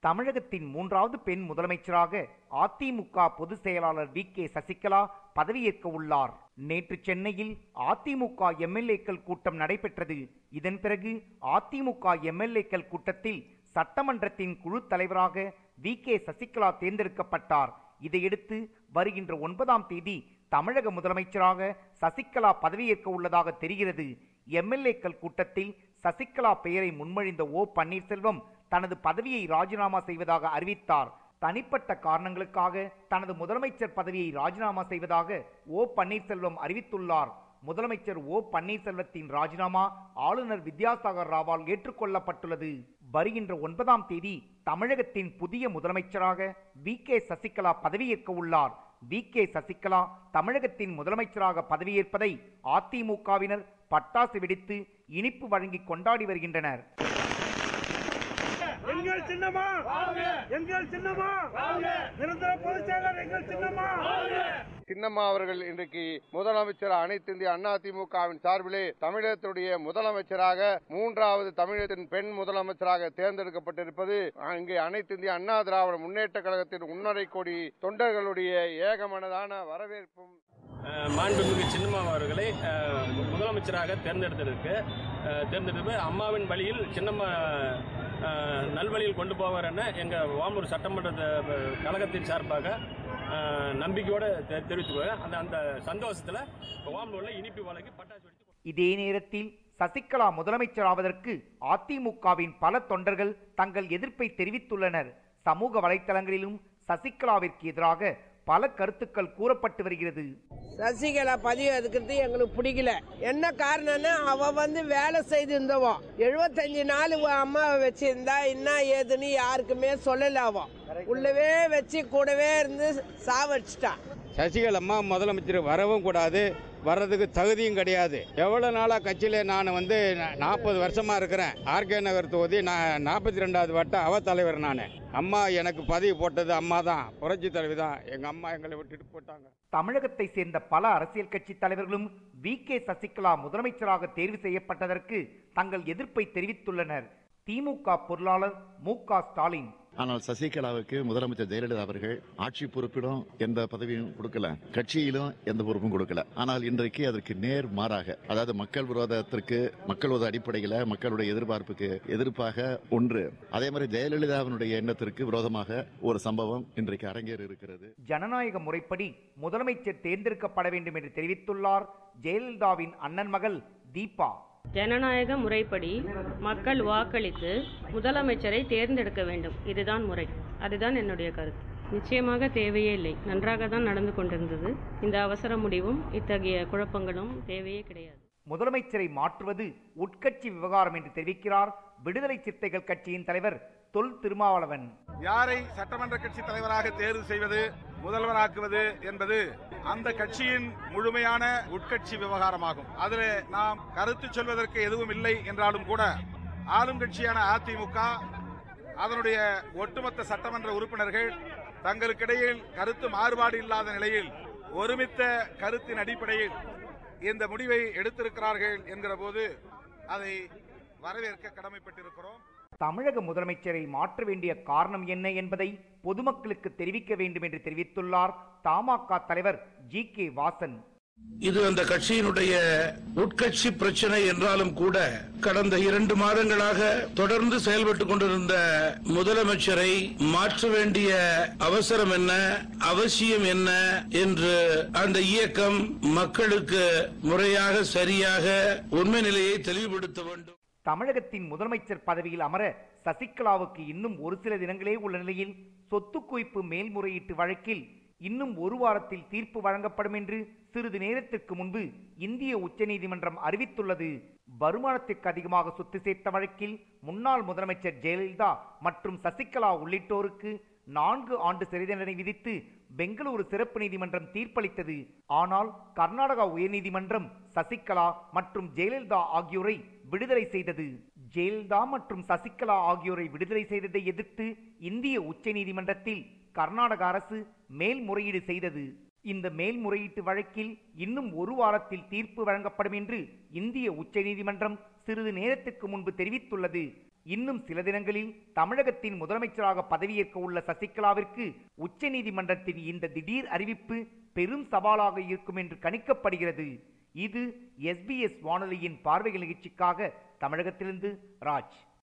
தமிழகத்தின் மூன்றாவது பெண் முதலமைச்சராக அதிமுக பொதுச் செயலாளர் வி கே சசிகலா பதவியேற்க உள்ளார் நேற்று சென்னையில் அதிமுக எம்எல்ஏக்கள் கூட்டம் நடைபெற்றது இதன் பிறகு அதிமுக எம்எல்ஏக்கள் கூட்டத்தில் சட்டமன்றத்தின் குழு தலைவராக வி கே சசிகலா தேர்ந்தெடுக்கப்பட்டார் இதையடுத்து வருகின்ற ஒன்பதாம் தேதி தமிழக முதலமைச்சராக சசிகலா பதவியேற்க உள்ளதாக தெரிகிறது எம்எல்ஏக்கள் கூட்டத்தில் சசிகலா பெயரை முன்மொழிந்த ஓ பன்னீர்செல்வம் தனது பதவியை ராஜினாமா செய்வதாக அறிவித்தார் தனிப்பட்ட காரணங்களுக்காக தனது முதலமைச்சர் பதவியை ராஜினாமா செய்வதாக ஓ பன்னீர்செல்வம் அறிவித்துள்ளார் முதலமைச்சர் ஓ பன்னீர்செல்வத்தின் ராஜினாமா ஆளுநர் வித்யாசாகர் ராவால் ஏற்றுக்கொள்ளப்பட்டுள்ளது வருகின்ற ஒன்பதாம் தேதி தமிழகத்தின் புதிய முதலமைச்சராக வி கே சசிகலா பதவியேற்க உள்ளார் வி கே சசிகலா தமிழகத்தின் முதலமைச்சராக பதவியேற்பதை அதிமுகவினர் பட்டாசு வெடித்து இனிப்பு வழங்கி கொண்டாடி வருகின்றனர் எங்கள் சின்னமா எங்கள் சின்னமா நிரந்தர பொதுச் செயலர் எங்கள் சின்னமா சின்னம்மா அவர்கள் இன்றைக்கு முதலமைச்சர் அனைத்து இந்திய அண்ணா திமுகவின் சார்பிலே தமிழகத்துடைய முதலமைச்சராக மூன்றாவது தமிழகத்தின் பெண் முதலமைச்சராக தேர்ந்தெடுக்கப்பட்டிருப்பது அங்கே அனைத்து இந்திய அண்ணா திராவிட முன்னேற்ற கழகத்தின் உன்னரை கோடி தொண்டர்களுடைய ஏகமனதான வரவேற்பும் அஹ் மாண்புமிகு சின்னம்மா அவர்களை அஹ், முதலமைச்சராக தேர்ந்தெடுத்ததற்கு அஹ், தேர்ந்தெடுப்பு அம்மாவின் வழியில் சின்னம்மா அஹ், நல்வழியில் கொண்டு போவார் என எங்கள் வாமூர் சட்டமன்ற த- கழகத்தின் சார்பாக அஹ், நம்பிக்கையோடு தெ- தெரிவித்துக்கிறேன் அந்த அந்த சந்தோஷத்தில் வாமூரில் இனிப்பு வழங்கி பட்டாசு வெடித்து இதே நேரத்தில் சசிகலா முதலமைச்சராவதற்கு அதிமுகவின் பல தொண்டர்கள் தங்கள் எதிர்ப்பை தெரிவித்துள்ளனர் சமூக வலைத்தளங்களிலும் சசிகலாவிற்கு எதிராக பல கருத்துக்கள் கூறப்பட்டு வருகிறது சசிகலா பதிவு எடுக்கிறது எங்களுக்கு பிடிக்கல என்ன காரணம்னா அவ வந்து வேலை செய்து இருந்தவோ எழுபத்தஞ்சு நாள் உன் அம்மாவை வச்சிருந்தா என்ன ஏதுன்னு யாருக்குமே சொல்லல அவ உள்ளவே வச்சு கூடவே இருந்து சாவடிச்சிட்டா சசிகலம்மா முதலமைச்சர் வரவும் கூடாது வர்றதுக்கு தகுதியும் கிடையாது எவ்வளவு நாளா கட்சியில நான் வந்து நாற்பது வருஷமா இருக்கிறேன் ஆர்கே நகர் தொகுதி நான் நாற்பத்தி ரெண்டாவது வட்டம் அவ தலைவர் நான் அம்மா எனக்கு பதவி போட்டது அம்மா தான் புரட்சி தலைவி தான் எங்க அம்மா எங்களை விட்டுட்டு போட்டாங்க தமிழகத்தை சேர்ந்த பல அரசியல் கட்சி தலைவர்களும் வி கே சசிகலா முதலமைச்சராக தேர்வு செய்யப்பட்டதற்கு தங்கள் எதிர்ப்பை தெரிவித்துள்ளனர் திமுக பொருளாளர் மு க ஸ்டாலின் ஆனால் சசிகலாவுக்கு முதலமைச்சர் ஜெயலலிதா அவர்கள் ஆட்சி பொறுப்பிலும் எந்த பதவியும் கொடுக்கல கட்சியிலும் எந்த பொறுப்பும் கொடுக்கல ஆனால் இன்றைக்கு அதற்கு நேர் மாறாக அதாவது மக்கள் விரோதத்திற்கு மக்கள் விரோத அடிப்படையில் மக்களுடைய எதிர்பார்ப்புக்கு எதிர்ப்பாக ஒன்று அதே மாதிரி ஜெயலலிதாவினுடைய எண்ணத்திற்கு விரோதமாக ஒரு சம்பவம் இன்றைக்கு அரங்கேறி இருக்கிறது ஜனநாயக முறைப்படி முதலமைச்சர் தேர்ந்தெடுக்கப்பட வேண்டும் என்று தெரிவித்துள்ளார் ஜெயலலிதாவின் அண்ணன் மகள் தீபா ஜனநாயக முறைப்படி மக்கள் வாக்களித்து முதலமைச்சரை தேர்ந்தெடுக்க வேண்டும் இதுதான் முறை அதுதான் என்னுடைய கருத்து நிச்சயமாக தேவையே இல்லை நன்றாக தான் நடந்து கொண்டிருந்தது இந்த அவசர முடிவும் இத்தகைய குழப்பங்களும் தேவையே கிடையாது முதலமைச்சரை மாற்றுவது உட்கட்சி விவகாரம் என்று தெரிவிக்கிறார் விடுதலை சிறுத்தைகள் கட்சியின் தலைவர் தொல் திருமாவளவன் யாரை சட்டமன்ற கட்சி தலைவராக தேர்வு செய்வது முதல்வராக்குவது என்பது அந்த கட்சியின் முழுமையான உட்கட்சி விவகாரமாகும் அதில் நாம் கருத்து சொல்வதற்கு எதுவும் இல்லை என்றாலும் கூட ஆளும் கட்சியான அதிமுக அதனுடைய ஒட்டுமொத்த சட்டமன்ற உறுப்பினர்கள் தங்களுக்கிடையில் கருத்து மாறுபாடு இல்லாத நிலையில் ஒருமித்த கருத்தின் அடிப்படையில் இந்த முடிவை எடுத்திருக்கிறார்கள் என்கிற போது அதை வரவேற்க கடமைப்பட்டிருக்கிறோம் தமிழக முதலமைச்சரை மாற்ற வேண்டிய காரணம் என்ன என்பதை பொதுமக்களுக்கு தெரிவிக்க வேண்டும் என்று தெரிவித்துள்ளார் தமாக தலைவர் ஜி கே வாசன் இது அந்த கட்சியினுடைய உட்கட்சி பிரச்சனை என்றாலும் கூட கடந்த இரண்டு மாதங்களாக தொடர்ந்து செயல்பட்டுக் கொண்டிருந்த முதலமைச்சரை மாற்ற வேண்டிய அவசரம் என்ன அவசியம் என்ன என்று அந்த இயக்கம் மக்களுக்கு முறையாக சரியாக உண்மை நிலையை தெளிவுபடுத்த வேண்டும் தமிழகத்தின் முதலமைச்சர் பதவியில் அமர சசிகலாவுக்கு இன்னும் ஒரு சில தினங்களே உள்ள நிலையில் சொத்து குவிப்பு மேல்முறையீட்டு வழக்கில் இன்னும் ஒரு வாரத்தில் தீர்ப்பு வழங்கப்படும் என்று சிறிது நேரத்திற்கு முன்பு இந்திய உச்சநீதிமன்றம் அறிவித்துள்ளது வருமானத்திற்கு அதிகமாக சொத்து சேர்த்த வழக்கில் முன்னாள் முதலமைச்சர் ஜெயலலிதா மற்றும் சசிகலா உள்ளிட்டோருக்கு நான்கு ஆண்டு சிறை தண்டனை விதித்து பெங்களூரு சிறப்பு நீதிமன்றம் தீர்ப்பளித்தது ஆனால் கர்நாடகா உயர்நீதிமன்றம் சசிகலா மற்றும் ஜெயலலிதா ஆகியோரை விடுதலை செய்தது ஜெயலலிதா மற்றும் சசிகலா ஆகியோரை விடுதலை செய்ததை எதிர்த்து இந்திய உச்சநீதிமன்றத்தில் கர்நாடக அரசு மேல்முறையீடு செய்தது இந்த மேல்முறையீட்டு வழக்கில் இன்னும் ஒரு வாரத்தில் தீர்ப்பு வழங்கப்படும் என்று இந்திய உச்சநீதிமன்றம் சிறிது நேரத்துக்கு முன்பு தெரிவித்துள்ளது இன்னும் சில தினங்களில் தமிழகத்தின் முதலமைச்சராக பதவியேற்க உள்ள சசிகலாவிற்கு உச்சநீதிமன்றத்தின் இந்த திடீர் அறிவிப்பு பெரும் சவாலாக இருக்கும் என்று கணிக்கப்படுகிறது இது எஸ்பிஎஸ் வானொலியின் பார்வைகள் நிகழ்ச்சிக்காக தமிழகத்திலிருந்து ராஜ்